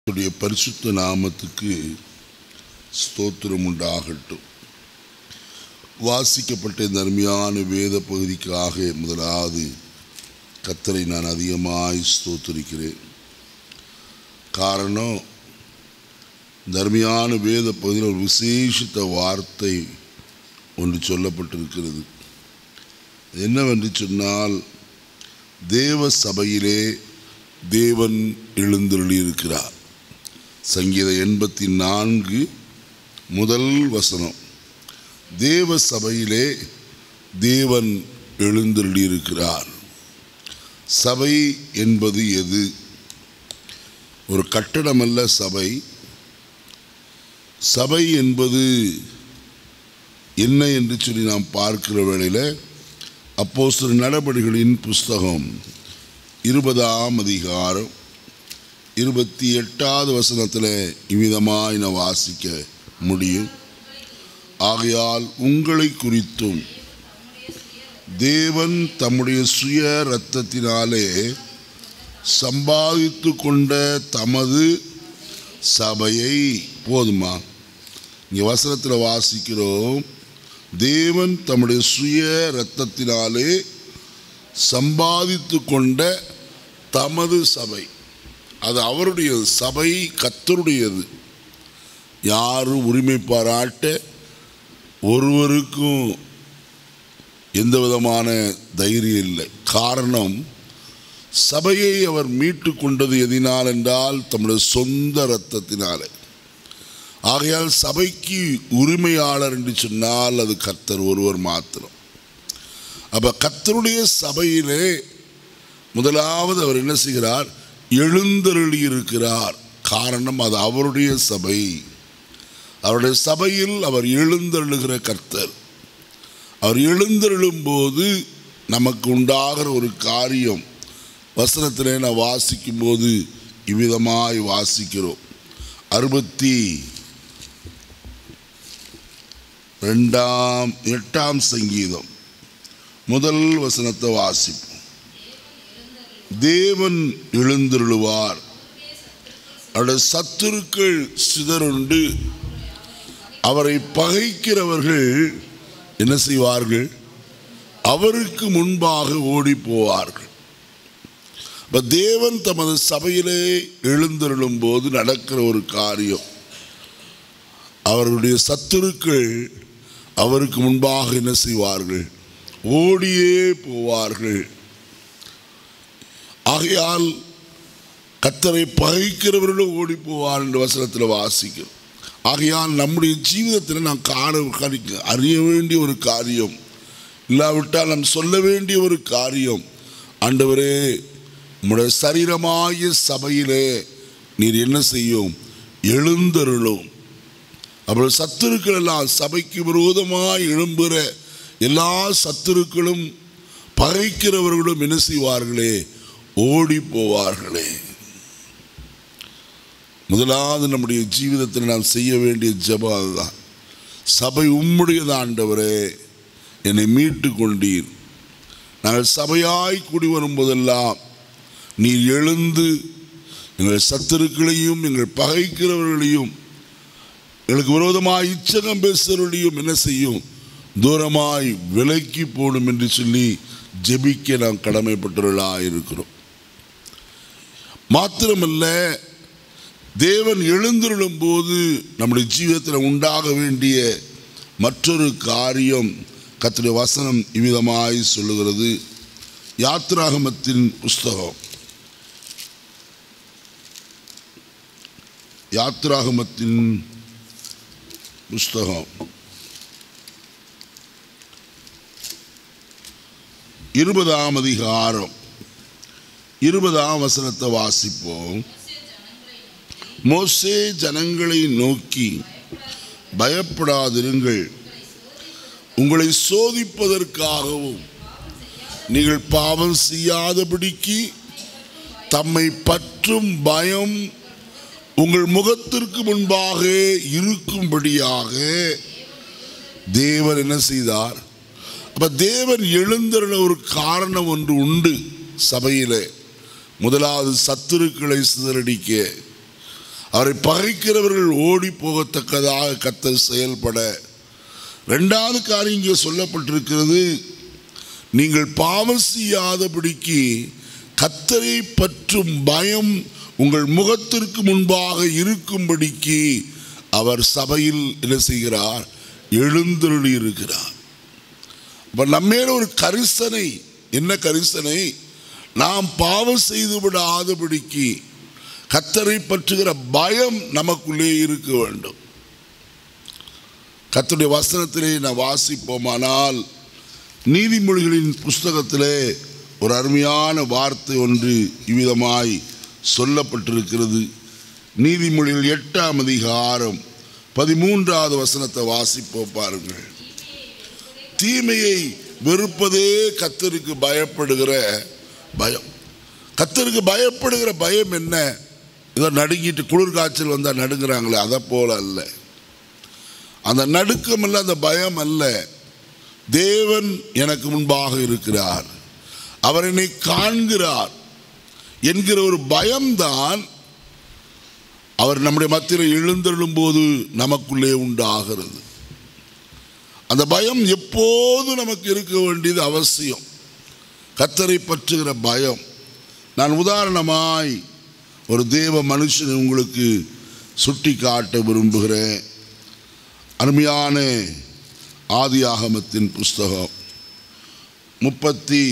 கர்த்தருடைய பரிசுத்த நாமத்துக்கு ஸ்தோத்திரம் உண்டாகட்டும் வாசிக்கப்பட்ட இந்த அருமையான வேத பகுதிக்காக முதலாவது கத்தரை நான் அதிகமாய் ஸ்தோத்திரிக்கிறேன் காரணம் இந்த அருமையான வேத பகுதியில் ஒரு விசேஷித்த வார்த்தை ஒன்று சொல்லப்பட்டிருக்கிறது என்னவென்று சொன்னால் தேவ சபையிலே தேவன் எழுந்தருளியிருக்கிறார் சங்கீத எண்பத்தி நான்கு முதல் வசனம் தேவ சபையிலே தேவன் எழுந்தருளியிருக்கிறார் சபை என்பது எது ஒரு கட்டடமல்ல சபை சபை என்பது என்ன என்று சொல்லி நாம் பார்க்கிற வேளையில் அப்போ சில நடவடிக்கைகளின் புஸ்தகம் இருபதாம் அதிகாரம் இருபத்தி எட்டாவது வசனத்தில் இவ்விதமாய் நான் வாசிக்க முடியும் ஆகையால் உங்களை குறித்தும் தேவன் தம்முடைய சுய இரத்தத்தினாலே சம்பாதித்து கொண்ட தமது சபையை போதுமா இங்கே வசனத்தில் வாசிக்கிறோம் தேவன் தம்முடைய சுய இரத்தத்தினாலே சம்பாதித்து கொண்ட தமது சபை அது அவருடைய சபை கத்தருடையது யாரும் உரிமை பாராட்ட ஒருவருக்கும் எந்த விதமான தைரியம் இல்லை காரணம் சபையை அவர் மீட்டு கொண்டது எதினால் என்றால் தம்முடைய சொந்த இரத்தத்தினாலே ஆகையால் சபைக்கு உரிமையாளர் என்று சொன்னால் அது கர்த்தர் ஒருவர் மாத்திரம் அப்ப கர்த்தருடைய சபையிலே முதலாவது அவர் என்ன செய்கிறார் எழுந்தருளி இருக்கிறார் காரணம் அது அவருடைய சபை அவருடைய சபையில் அவர் எழுந்தருளுகிற கர்த்தர் அவர் எழுந்தருளும் போது நமக்கு உண்டாகிற ஒரு காரியம் வசனத்திலே நான் வாசிக்கும் போது இவ்விதமாய் வாசிக்கிறோம் அறுபத்தி ரெண்டாம் எட்டாம் சங்கீதம் முதல் வசனத்தை வாசிப்போம் தேவன் எழுந்தருளுவார் அவருடைய சத்துருக்கள் சிதறுண்டு அவரை பகைக்கிறவர்கள் என்ன செய்வார்கள் அவருக்கு முன்பாக ஓடி போவார்கள் இப்போ தேவன் தமது சபையிலே எழுந்தருளும் போது நடக்கிற ஒரு காரியம் அவர்களுடைய சத்துருக்கள் அவருக்கு முன்பாக என்ன செய்வார்கள் ஓடியே போவார்கள் ஆகையால் கத்தரை பகைக்கிறவர்களும் ஓடி போவார் என்ற வசனத்தில் வாசிக்கிறோம் ஆகையால் நம்முடைய ஜீவிதத்தில் நாம் காண கணிக்க அறிய வேண்டிய ஒரு காரியம் இல்லாவிட்டால் நாம் சொல்ல வேண்டிய ஒரு காரியம் ஆண்டவரே உம்முடைய சரீரமாகிய சபையிலே நீர் என்ன செய்யும் எழுந்தருளும் அவர்கள் சத்துருக்கள் எல்லாம் சபைக்கு விரோதமாய் எழும்புகிற எல்லா சத்துருக்களும் பகைக்கிறவர்களும் என்ன செய்வார்களே ஓடி போவார்களே முதலாவது நம்முடைய ஜீவிதத்தில் நாம் செய்ய வேண்டிய ஜெபம் அதுதான் சபை உம்முடையது ஆண்டவரே என்னை மீட்டு கொண்டீர் நாங்கள் சபையாய் கூடி வரும்போதெல்லாம் நீர் எழுந்து எங்கள் சத்துருக்களையும் எங்கள் பகைக்கிறவர்களையும் எங்களுக்கு விரோதமாய் இச்சகம் பேசுகிறவர்களையும் என்ன செய்யும் தூரமாய் விலக்கி போடும் என்று சொல்லி ஜெபிக்க நாம் கடமைப்பட்டவர்களாக இருக்கிறோம் மாத்திரமல்ல தேவன் எழுந்திருளும் போது நம்முடைய ஜீவிதத்தில் உண்டாக வேண்டிய மற்றொரு காரியம் கத்துடைய வசனம் இவ்விதமாய் சொல்லுகிறது யாத்ராகமத்தின் புஸ்தகம் யாத்ராகமத்தின் புஸ்தகம் இருபதாம் அதிகாரம் இருபதாம் வசனத்தை வாசிப்போம் மோசே ஜனங்களை நோக்கி பயப்படாதிருங்கள் உங்களை சோதிப்பதற்காகவும் நீங்கள் பாவம் செய்யாதபடிக்கு தம்மை பற்றும் பயம் உங்கள் முகத்திற்கு முன்பாக இருக்கும்படியாக தேவன் என்ன செய்தார் அப்ப தேவன் எழுந்திருந்த ஒரு காரணம் ஒன்று உண்டு சபையிலே முதலாவது சத்துருக்களை சிதறடிக்க அவரை பகைக்கிறவர்கள் ஓடி போகத்தக்கதாக கத்தர் செயல்பட ரெண்டாவது காரியம் இங்கே சொல்லப்பட்டிருக்கிறது நீங்கள் பாவம் செய்யாதபடிக்கு கத்தரை பற்றும் பயம் உங்கள் முகத்திற்கு முன்பாக இருக்கும்படிக்கு அவர் சபையில் என்ன செய்கிறார் எழுந்தருளி இருக்கிறார் அப்ப நம்மேல ஒரு கரிசனை என்ன கரிசனை நாம் பாவம் செய்து விடாதபடிக்கு கத்தரை பற்றுகிற பயம் நமக்குள்ளே இருக்க வேண்டும் கத்தருடைய வசனத்திலே நான் வாசிப்போமானால் நீதிமொழிகளின் புஸ்தகத்திலே ஒரு அருமையான வார்த்தை ஒன்று இவ்விதமாய் சொல்லப்பட்டிருக்கிறது நீதிமொழிகள் எட்டாம் அதிகாரம் பதிமூன்றாவது வசனத்தை வாசிப்போம் பாருங்கள் தீமையை வெறுப்பதே கத்தருக்கு பயப்படுகிற பயம் கத்தருக்கு பயப்படுகிற பயம் என்ன ஏதோ நடுங்கிட்டு குளிர் காய்ச்சல் வந்தால் நடுங்குறாங்களே அதை போல அல்ல அந்த நடுக்கம் அல்ல அந்த பயம் அல்ல தேவன் எனக்கு முன்பாக இருக்கிறார் அவர் என்னை காண்கிறார் என்கிற ஒரு பயம்தான் அவர் நம்முடைய மத்தியில் எழுந்தருளும் போது நமக்குள்ளே உண்டாகிறது அந்த பயம் எப்போது நமக்கு இருக்க வேண்டியது அவசியம் கத்தரை பற்றுகிற பயம் நான் உதாரணமாய் ஒரு தேவ மனுஷனை உங்களுக்கு சுட்டி காட்ட விரும்புகிறேன் அருமையான ஆதியாகமத்தின் புஸ்தகம் முப்பத்தி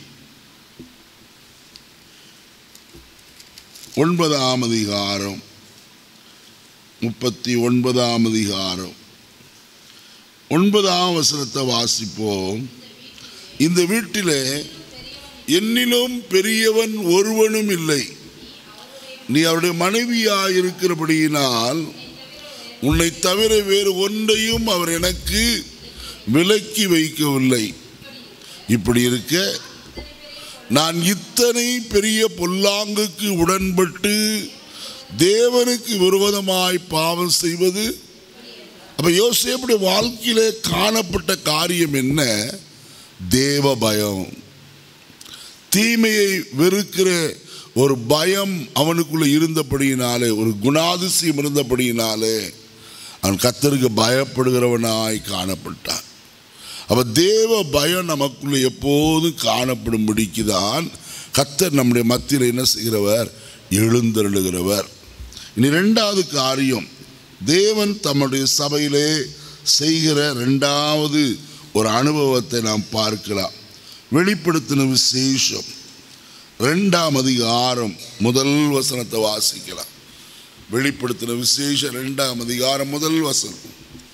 ஒன்பதாம் அதிகாரம் முப்பத்தி ஒன்பதாம் அதிகாரம் ஒன்பதாம் வசனத்தை வாசிப்போம் இந்த வீட்டிலே என்னிலும் பெரியவன் ஒருவனும் இல்லை நீ அவருடைய மனைவியாய் இருக்கிறபடியினால் உன்னை தவிர வேறு ஒன்றையும் அவர் எனக்கு விலக்கி வைக்கவில்லை இப்படி இருக்க நான் இத்தனை பெரிய பொல்லாங்குக்கு உடன்பட்டு தேவனுக்கு விரோதமாய் பாவம் செய்வது அப்ப யோசேப்புடைய வாழ்க்கையிலே காணப்பட்ட காரியம் என்ன தேவ பயம் தீமையை வெறுக்கிற ஒரு பயம் அவனுக்குள்ள இருந்தபடியினாலே ஒரு குணாதிசயம் இருந்தபடியினாலே அவன் கத்தருக்கு பயப்படுகிறவனாய் காணப்பட்டான் அப்ப தேவ பயம் நமக்குள்ள எப்போதும் காணப்படும்படிக்கு தான் கத்தர் நம்முடைய மத்தியில் என்ன செய்கிறவர் எழுந்தருளுகிறவர் இனி ரெண்டாவது காரியம் தேவன் தம்முடைய சபையிலே செய்கிற ரெண்டாவது ஒரு அனுபவத்தை நாம் பார்க்கலாம் வெளிப்படுத்தின விசேஷம் ரெண்டாம் அதிகாரம் முதல் வசனத்தை வாசிக்கலாம் வெளிப்படுத்தின விசேஷம் ரெண்டாம் அதிகாரம் முதல் வசனம்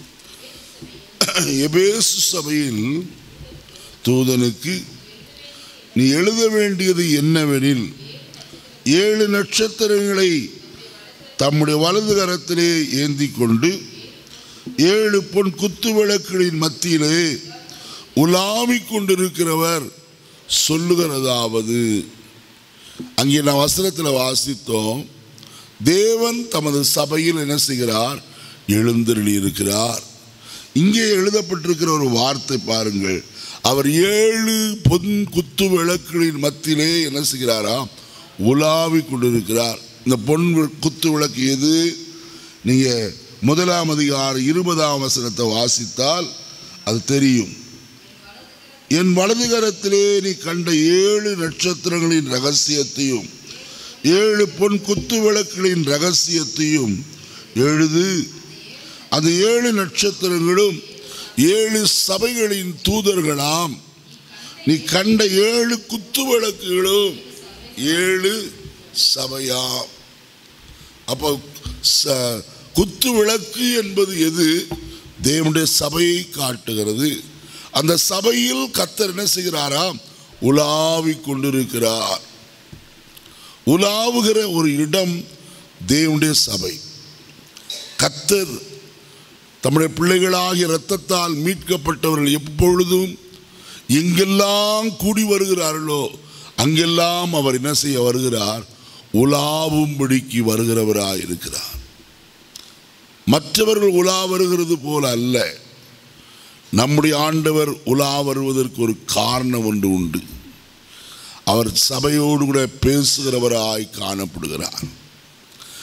எபேசு சபையில் தூதனுக்கு நீ எழுத வேண்டியது என்னவெனில் ஏழு நட்சத்திரங்களை தம்முடைய வலது கரத்திலே ஏந்தி கொண்டு ஏழு பொன் குத்து விளக்குகளின் மத்தியிலே உலாவிக் கொண்டிருக்கிறவர் சொல்லுகிறதாவது அங்கே நான் வசனத்தில் வாசித்தோம் தேவன் தமது சபையில் என்ன செய்கிறார் எழுந்தருளி இருக்கிறார் இங்கே எழுதப்பட்டிருக்கிற ஒரு வார்த்தை பாருங்கள் அவர் ஏழு பொன் குத்து விளக்குகளின் மத்தியிலே என்ன செய்கிறாராம் உலாவி கொண்டிருக்கிறார் இந்த பொன் வி- குத்து விளக்கு எது நீங்க முதலாம் அதிகாரம் இருபதாம் வசனத்தை வாசித்தால் அது தெரியும் என் வலது கரத்திலே நீ கண்ட ஏழு நட்சத்திரங்களின் ரகசியத்தையும் ஏழு பொன் குத்து விளக்குகளின் ரகசியத்தையும் எழுது அந்த ஏழு நட்சத்திரங்களும் ஏழு சபைகளின் தூதர்களாம் நீ கண்ட ஏழு குத்து விளக்குகளும் ஏழு சபையாம் அப்போ ச- குத்து விளக்கு என்பது எது தேவனுடைய சபையை காட்டுகிறது அந்த சபையில் கத்தர் என்ன செய்கிறாராம் உலாவிக் கொண்டிருக்கிறார் உலாவுகிற ஒரு இடம் தேவனுடைய சபை கத்தர் தம்முடைய பிள்ளைகளாகிய இரத்தத்தால் மீட்கப்பட்டவர்கள் எப்பொழுதும் எங்கெல்லாம் கூடி வருகிறார்களோ அங்கெல்லாம் அவர் என்ன செய்ய வருகிறார் உலாவும்படிக்கு வருகிறவராய் இருக்கிறார் மற்றவர்கள் உலா வருகிறது போல அல்ல நம்முடைய ஆண்டவர் உலா வருவதற்கு ஒரு காரணம் ஒன்று உண்டு அவர் சபையோடு கூட பேசுகிறவராய் காணப்படுகிறார்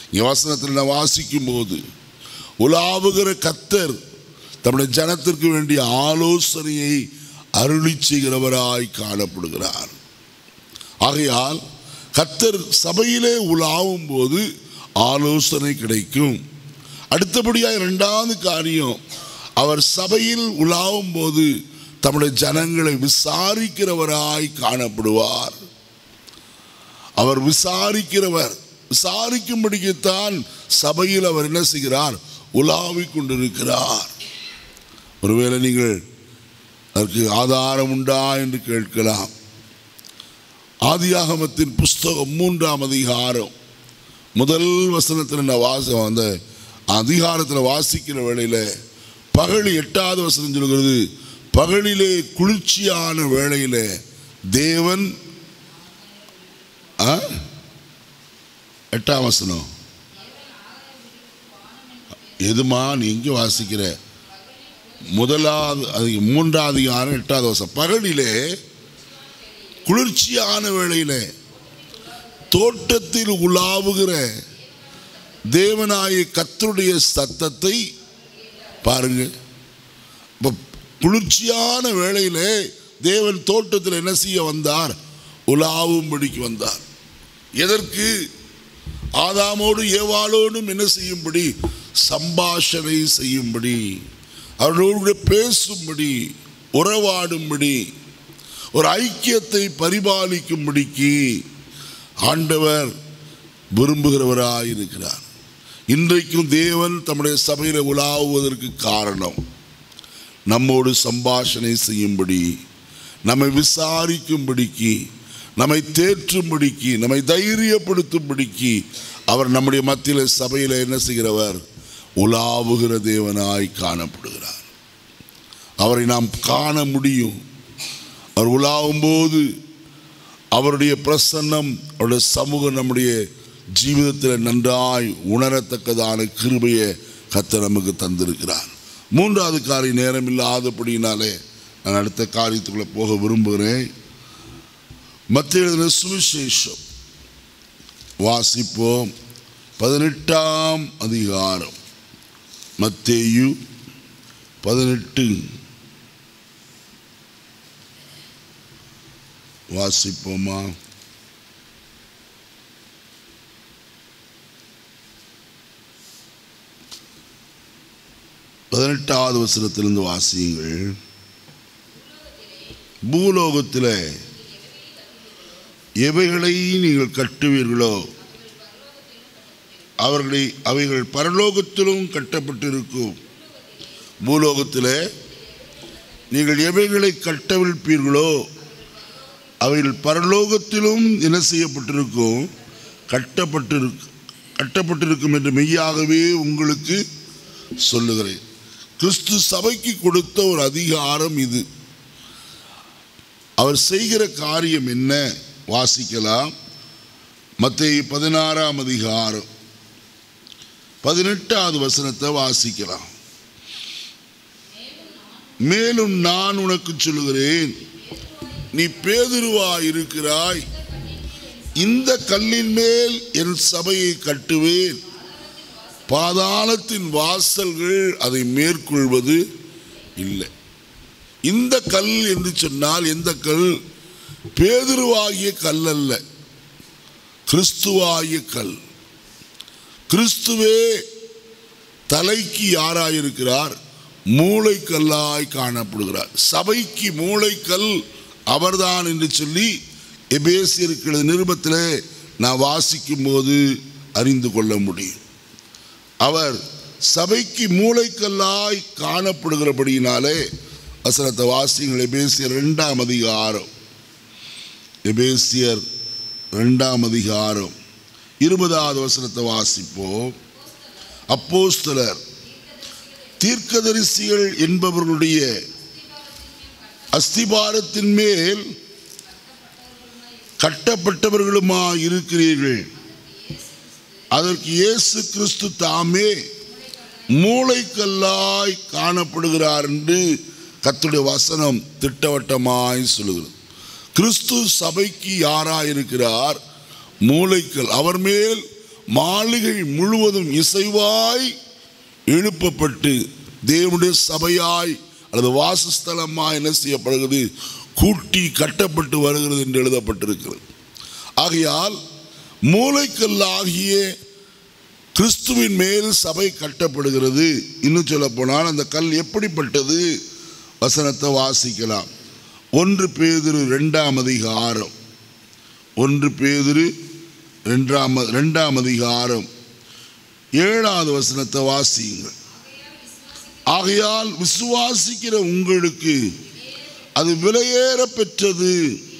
இங்கே வசனத்தில் நான் வாசிக்கும் போது உலாவுகிற கத்தர் தம்முடைய ஜனத்திற்கு வேண்டிய ஆலோசனையை அருளி செய்கிறவராய் காணப்படுகிறார் ஆகையால் கத்தர் சபையிலே உலாவும் போது ஆலோசனை கிடைக்கும் அடுத்தபடியாக இரண்டாவது காரியம் அவர் சபையில் உலாவும் போது தம்முடைய ஜனங்களை விசாரிக்கிறவராய் காணப்படுவார் அவர் விசாரிக்கிறவர் விசாரிக்கும்படிக்குத்தான் சபையில் அவர் என்ன செய்கிறார் உலாவிக் கொண்டிருக்கிறார் ஒருவேளை நீங்கள் அதற்கு ஆதாரம் உண்டா என்று கேட்கலாம் ஆதியாகமத்தின் புஸ்தகம் மூன்றாம் அதிகாரம் முதல் வசனத்தில் நான் வாச அந்த அதிகாரத்தில் வாசிக்கிற வேளையில் பகல் எட்டாவது வசனம் சொல்கிறது பகலிலே குளிர்ச்சியான வேளையிலே தேவன் ஆ? எட்டாம் வசனம் எதுமா நீ எங்கே வாசிக்கிற முதலாவது அது மூன்றாவது அதிகாரம் எட்டாவது வசனம் பகலிலே குளிர்ச்சியான வேளையிலே தோட்டத்தில் உலாவுகிற தேவனாய கத்தருடைய சத்தத்தை பாருங்க இப்போ குளிர்ச்சியான வேளையிலே தேவன் தோட்டத்தில் என்ன செய்ய வந்தார் உலாவும்படிக்கு வந்தார் எதற்கு ஆதாமோடு ஏவாளோடும் என்ன செய்யும்படி சம்பாஷணை செய்யும்படி அவர்களோடு பேசும்படி உறவாடும்படி ஒரு ஐக்கியத்தை பரிபாலிக்கும்படிக்கு ஆண்டவர் விரும்புகிறவராய் இருக்கிறார் இன்றைக்கும் தேவன் தம்முடைய சபையில் உலாவுவதற்கு காரணம் நம்மோடு சம்பாஷணை செய்யும்படி நம்மை விசாரிக்கும்படிக்கு நம்மை தேற்றும்படிக்கு நம்மை தைரியப்படுத்தும்படிக்கு அவர் நம்முடைய மத்தியில் சபையில் என்ன செய்கிறவர் உலாவுகிற தேவனாய் காணப்படுகிறார் அவரை நாம் காண முடியும் அவர் உலாவும் போது அவருடைய பிரசன்னம் அவருடைய சமூகம் நம்முடைய ஜீவிதத்தில் நன்றாய் உணரத்தக்கதான கிருபையை கத்த நமக்கு தந்திருக்கிறார் மூன்றாவது காரிய நேரம் இல்லாதபடினாலே நான் அடுத்த காரியத்துக்குள்ளே போக விரும்புகிறேன் மத்திய எழுதின சுவிசேஷம் வாசிப்போம் பதினெட்டாம் அதிகாரம் மத்தேயு பதினெட்டு வாசிப்போமா பதினெட்டாவது வசனத்திலிருந்து வாசியுங்கள் பூலோகத்தில் எவைகளை நீங்கள் கட்டுவீர்களோ அவர்களை அவைகள் பரலோகத்திலும் கட்டப்பட்டிருக்கும் பூலோகத்தில் நீங்கள் எவைகளை கட்டவிழ்ப்பீர்களோ அவைகள் பரலோகத்திலும் என்ன செய்யப்பட்டிருக்கும் கட்டப்பட்டிருக்கு கட்டப்பட்டிருக்கும் என்று மெய்யாகவே உங்களுக்கு சொல்லுகிறேன் கிறிஸ்து சபைக்கு கொடுத்த ஒரு அதிகாரம் இது அவர் செய்கிற காரியம் என்ன வாசிக்கலாம் மத்திய பதினாறாம் அதிகாரம் பதினெட்டாவது வசனத்தை வாசிக்கலாம் மேலும் நான் உனக்கு சொல்லுகிறேன் நீ பேதுருவா இருக்கிறாய் இந்த கல்லின் மேல் என் சபையை கட்டுவேன் பாதாளத்தின் வாசல்கள் அதை மேற்கொள்வது இல்லை இந்த கல் என்று சொன்னால் எந்த கல் பேதுருவாகிய கல் அல்ல கிறிஸ்துவாகிய கல் கிறிஸ்துவே தலைக்கு யாராயிருக்கிறார் மூளைக்கல்லாய் காணப்படுகிறார் சபைக்கு மூளைக்கல் அவர்தான் என்று சொல்லி எபேசியருக்கு நிருபத்திலே நான் வாசிக்கும் போது அறிந்து கொள்ள முடியும் அவர் சபைக்கு மூளைக்கல்லாய் காணப்படுகிறபடியினாலே வசனத்தை வாசிங்கள் எபேசியர் ரெண்டாம் அதிகாரம் எபேசியர் ரெண்டாம் அதிகாரம் இருபதாவது வசனத்தை வாசிப்போம் அப்போஸ்தலர் தீர்க்கதரிசிகள் என்பவர்களுடைய அஸ்திபாரத்தின் மேல் கட்டப்பட்டவர்களுமா இருக்கிறீர்கள் அதற்கு இயேசு கிறிஸ்து தாமே மூளைக்கல்லாய் காணப்படுகிறார் என்று கத்துடைய வசனம் திட்டவட்டமாய் சொல்லுகிறது கிறிஸ்து சபைக்கு யாராயிருக்கிறார் மூளைக்கல் அவர் மேல் மாளிகை முழுவதும் இசைவாய் எழுப்பப்பட்டு தேவனுடைய சபையாய் அல்லது வாசஸ்தலமாய் என்ன செய்யப்படுகிறது கூட்டி கட்டப்பட்டு வருகிறது என்று எழுதப்பட்டிருக்கிறது ஆகையால் மூளைக்கல்லாகிய கிறிஸ்துவின் மேல் சபை கட்டப்படுகிறது இன்னும் சொல்ல போனால் அந்த கல் எப்படிப்பட்டது வசனத்தை வாசிக்கலாம் ஒன்று பேதிரு ரெண்டாம் அதிகாரம் ஒன்று பேதிரு ரெண்டாம் ரெண்டாம் அதிகாரம் ஏழாவது வசனத்தை வாசியுங்கள் ஆகையால் விசுவாசிக்கிற உங்களுக்கு அது விலையேற பெற்றது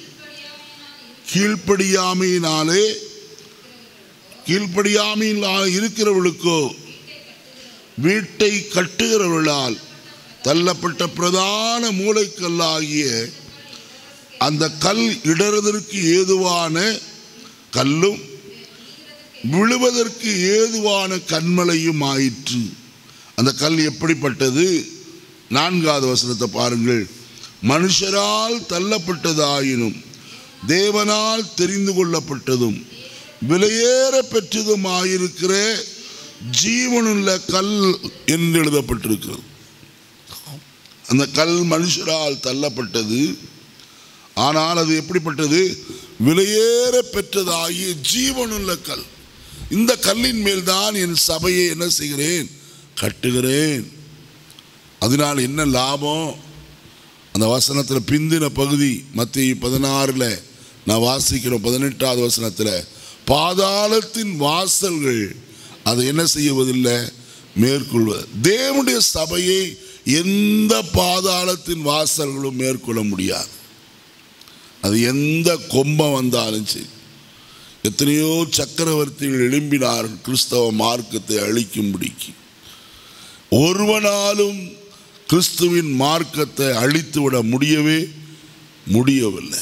கீழ்ப்படியாமையினாலே கீழ்ப்படியாமையினால் இருக்கிறவர்களுக்கோ வீட்டை கட்டுகிறவர்களால் தள்ளப்பட்ட பிரதான மூளைக்கல்லாகிய அந்த கல் இடறுவதற்கு ஏதுவான கல்லும் விழுவதற்கு ஏதுவான கண்மலையும் ஆயிற்று அந்த கல் எப்படிப்பட்டது நான்காவது வசனத்தை பாருங்கள் மனுஷரால் தள்ளப்பட்டதாயினும் தேவனால் தெரிந்து கொள்ளப்பட்டதும் விலையேற பெற்றதுமாயிருக்கிற ஜீவனுள்ள கல் என்று எழுதப்பட்டிருக்கிறது அந்த கல் மனுஷரால் தள்ளப்பட்டது ஆனால் அது எப்படிப்பட்டது விலையேற பெற்றதாகிய ஜீவனுள்ள கல் இந்த கல்லின் மேல் தான் என் சபையை என்ன செய்கிறேன் கட்டுகிறேன் அதனால் என்ன லாபம் அந்த வசனத்தில் பிந்தின பகுதி மத்திய பதினாறில் நான் வாசிக்கிறோம் பதினெட்டாவது வசனத்தில் பாதாளத்தின் வாசல்கள் அதை என்ன செய்வதில்லை மேற்கொள்வது தேவனுடைய சபையை எந்த பாதாளத்தின் வாசல்களும் மேற்கொள்ள முடியாது அது எந்த கொம்பம் வந்தாலும் சரி எத்தனையோ சக்கரவர்த்திகள் எழும்பினார்கள் கிறிஸ்தவ மார்க்கத்தை அழிக்கும்படிக்கு ஒருவனாலும் கிறிஸ்துவின் மார்க்கத்தை அழித்துவிட முடியவே முடியவில்லை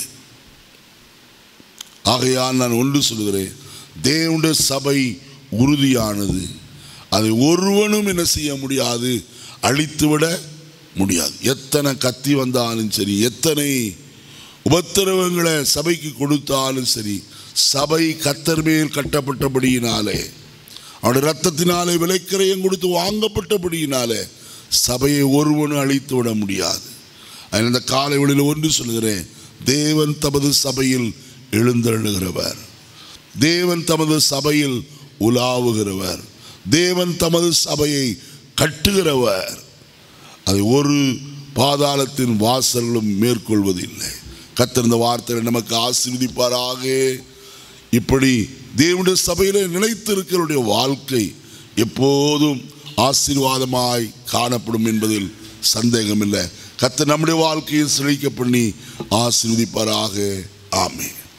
ஆகையால் நான் ஒன்று சொல்கிறேன் தேவனுடைய சபை உறுதியானது அதை ஒருவனும் என்ன செய்ய முடியாது அழித்துவிட முடியாது எத்தனை கத்தி வந்தாலும் சரி எத்தனை உபத்திரவங்களை சபைக்கு கொடுத்தாலும் சரி சபை கத்தர் மேல் கட்டப்பட்டபடியினாலே அவருடைய ரத்தத்தினாலே விலைக்கரையும் கொடுத்து வாங்கப்பட்டபடியினாலே சபையை ஒருவனும் அழித்து விட முடியாது அதில் இந்த காலை வழியில் ஒன்று சொல்கிறேன் தேவன் தமது சபையில் எழுந்தருளுகிறவர் தேவன் தமது சபையில் உலாவுகிறவர் தேவன் தமது சபையை கட்டுகிறவர் அதை ஒரு பாதாளத்தின் வாசல்களும் மேற்கொள்வதில்லை கத்திருந்த வார்த்தை நமக்கு ஆசீர்வதிப்பாராக இப்படி தேவனுடைய சபையில நிலைத்திருக்கிறவருடைய வாழ்க்கை எப்போதும் ஆசீர்வாதமாய் காணப்படும் என்பதில் சந்தேகமில்லை கத்த நம்முடைய வாழ்க்கையை செழிக்க பண்ணி ஆசீர்வதிப்பாராக ஆமென்